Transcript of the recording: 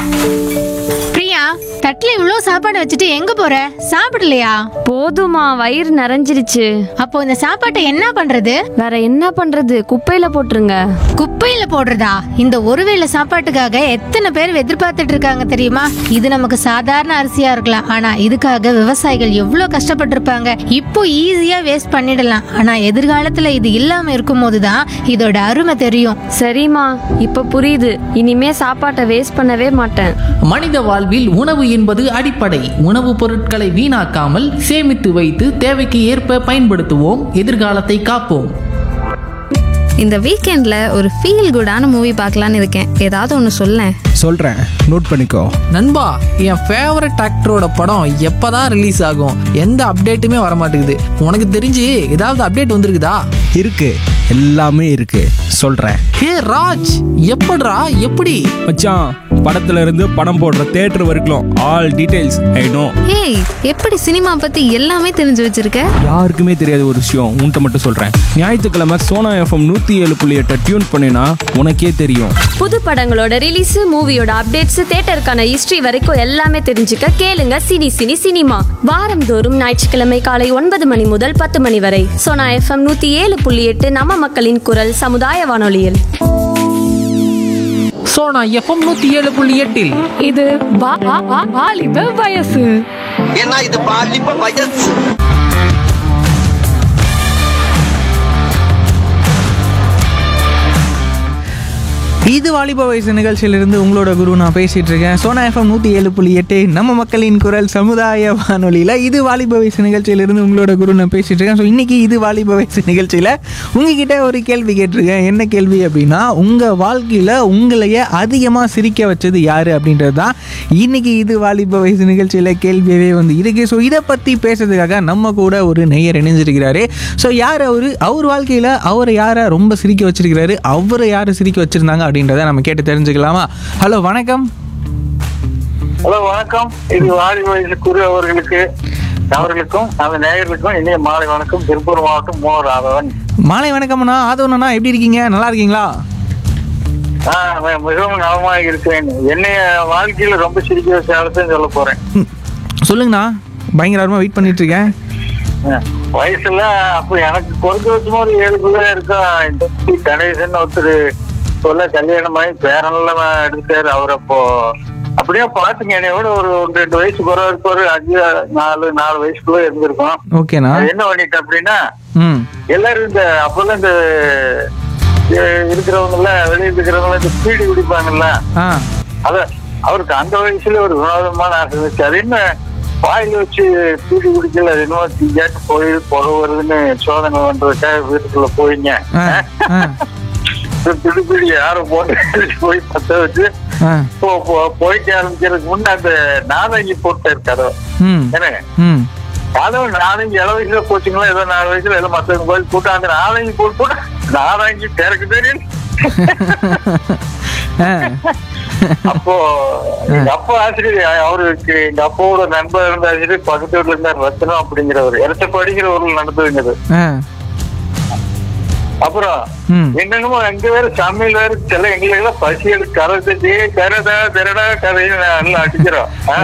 பிரியா தட்டுல இவ்ளோ சாப்பாடு வச்சுட்டு எங்க போற சாப்பிடலையா போதுமா வயிறு நிறைஞ்சிருச்சு அப்போ இந்த சாப்பாட்டை என்ன பண்றது வேற என்ன பண்றது குப்பையில போட்டுருங்க குப்பையில போடுறதா இந்த ஒருவேளை சாப்பாட்டுக்காக எத்தனை பேர் எதிர்பார்த்துட்டு இருக்காங்க தெரியுமா இது நமக்கு சாதாரண அரிசியா இருக்கலாம் ஆனா இதுக்காக விவசாயிகள் எவ்வளவு கஷ்டப்பட்டிருப்பாங்க இப்போ ஈஸியா வேஸ்ட் பண்ணிடலாம் ஆனா எதிர்காலத்துல இது இல்லாம இருக்கும்போது தான் இதோட அருமை தெரியும் சரிம்மா இப்ப புரியுது இனிமே சாப்பாட்டை வேஸ்ட் பண்ணவே மாட்டேன் மனித வாழ்வில் உணவு என்பது அடிப்படை உணவுப் பொருட்களை வீணாக்காமல் சேமித்து வைத்து தேவைக்கு ஏற்ப பயன்படுத்துவோம் எதிர்காலத்தை காப்போம் இந்த வீக்கெண்ட்ல ஒரு ஃபீல் குடான மூவி பார்க்கலான்னு இருக்கேன் ஏதாவது ஒன்று சொல்லேன் சொல்கிறேன் நோட் பண்ணிக்கோ நண்பா என் ஃபேவரட் ஆக்டரோட படம் எப்பதான் ரிலீஸ் ஆகும் எந்த அப்டேட்டுமே வர மாட்டேங்குது உனக்கு தெரிஞ்சு ஏதாவது அப்டேட் வந்திருக்குதா இருக்கு எல்லாமே இருக்கு சொல்கிறேன் ஹே ராஜ் எப்படிடா எப்படி மச்சான் படத்துல இருந்து படம் போடுற தேட்டர் வரைக்கும் ஆல் டீடைல்ஸ் ஐ நோ ஏய் எப்படி சினிமா பத்தி எல்லாமே தெரிஞ்சு வச்சிருக்க யாருக்குமே தெரியாத ஒரு விஷயம் உன்கிட்ட மட்டும் சொல்கிறேன் ஞாயிற்றுக்கிழமை சோனா எஃப்எம் நூற்றி ஏழு புள்ளி எட்டை டியூன் பண்ணினா உனக்கே தெரியும் புது படங்களோட ரிலீஸ் மூவியோட அப்டேட்ஸ் தேட்டருக்கான ஹிஸ்டரி வரைக்கும் எல்லாமே தெரிஞ்சுக்க கேளுங்க சினி சினி சினிமா வாரந்தோறும் ஞாயிற்றுக்கிழமை காலை ஒன்பது மணி முதல் பத்து மணி வரை சோனா எஃப்எம் நூத்தி ஏழு புள்ளி எட்டு நம்ம மக்களின் குரல் சமுதாய வானொலியில் சோனா எஃப்எம் நூத்தி ஏழு புள்ளி எட்டில் இது வாலிப வயசு ஏன்னா இது பாலிப்ப வயசு இது வாலிப வயசு நிகழ்ச்சியிலிருந்து உங்களோட குரு நான் பேசிட்டு இருக்கேன் சோனா எஃப்எம் நூற்றி ஏழு புள்ளி எட்டு நம்ம மக்களின் குரல் சமுதாய வானொலியில் இது வாலிப வயசு நிகழ்ச்சியிலிருந்து உங்களோட குரு நான் பேசிட்டு இருக்கேன் ஸோ இன்னைக்கு இது வாலிப வயசு நிகழ்ச்சியில் உங்ககிட்ட ஒரு கேள்வி கேட்டிருக்கேன் என்ன கேள்வி அப்படின்னா உங்கள் வாழ்க்கையில் உங்களையே அதிகமாக சிரிக்க வச்சது யார் அப்படின்றது தான் இன்னைக்கு இது வாலிப வயசு நிகழ்ச்சியில் கேள்வியவே வந்து இருக்கு ஸோ இதை பற்றி பேசுறதுக்காக நம்ம கூட ஒரு நெய்யர் இணைஞ்சிருக்கிறாரு ஸோ யார் அவர் அவர் வாழ்க்கையில் அவரை யாரை ரொம்ப சிரிக்க வச்சிருக்கிறாரு அவரை யாரை சிரிக்க வச்சிருந்தாங்க அப்படின்றத நம்ம கேட்டு தெரிஞ்சுக்கலாமா ஹலோ வணக்கம் ஹலோ வணக்கம் இது வாலி வயசு குரு அவர்களுக்கு அவர்களுக்கும் அந்த நேயர்களுக்கும் இனிய மாலை வணக்கம் திருப்பூர் மாவட்டம் மோ ராதவன் மாலை வணக்கம்ண்ணா ஆதவண்ணா எப்படி இருக்கீங்க நல்லா இருக்கீங்களா ஆஹ் மி- மிகவும் நலமாக இருக்கிறேன் என்னைய வாழ்க்கையில ரொம்ப சிரிக்க வச்ச ஆளத்தையும் சொல்ல போறேன் ம், சொல்லுங்கண்ணா பயங்கரமாக வெயிட் பண்ணிட்டு இருக்கேன் ஆஹ் வயசுல அப்ப எனக்கு பொறுத்த வச்சுமா ஒரு ஏழு பிள்ளை இருக்கா இந்த கணேசன் ஒருத்தர் சொல்ல கல்யாணமாயி பேரன்லாம் எடுத்தாரு அவர் அப்போ அப்படியே பாத்துங்க என்னைய விட ஒரு ஒரு ரெண்டு வயசு குறை இருக்க ஒரு அஞ்சு நாலு நாலு வயசுக்குள்ள இருந்திருக்கும் ஓகேண்ணா அது என்ன பண்ணிட்டு அப்படின்னா ம் எல்லாரும் இந்த அப்பெல்லாம் இந்த அஹ், இருக்கிறவங்கல்ல வெளியே இருக்கிறவங்க இந்த பீடி குடிப்பாங்கல்ல ஆ அத அவருக்கு அந்த வயசுல ஒரு வினோதமான ஆசை இருந்துச்சு அது என்ன வாயில வச்சு பீடி குடிக்கல அது என்னமோ தீயாட்டு போய் புற வருதுன்னு சோதனை பண்றதுக்காக வீட்டுக்குள்ள போயிங்க ஆ ஆ பிடி பீடி யாரும் போட்டு போய் பத்த வச்சு ஆ போ- போ- போயிட்டு ஆரம்பிக்கிறதுக்கு முன்ன அந்த நாதங்கி போட்டு இருக்காரோ ம் என்ன ம் அதுவும் நாலஞ்சு இள வயசுல போச்சுங்களா ஏதோ நாலு வயசுல எல்லாம் மத்தவங்க போய் கூட்டம் அந்த நாலஞ்சு போட்டு போட்டு நாலஞ்சு பேருக்கு தெரியும் ஆ அப்போ எங்க அப்பா ஆசிரியர் அவருக்கு எங்க அப்பாவோட நண்பர் இருந்த ஆசிரியர் பக்கத்து வீட்டுல இருந்தார் ரத்னம் அப்படிங்கிறவர் இடத்த படிக்கிற ஊர்ல நடந்ததுங்கிறது ஆ அப்புறம் ம் என்னென்னமோ அங்க வேற சமையல் வேற சில எங்களுக்கு எல்லாம் பசி எடுத்து கரை தட்டி கரடா திரடா கதைன்னு நல்லா அடிக்கிறோம் ஆ?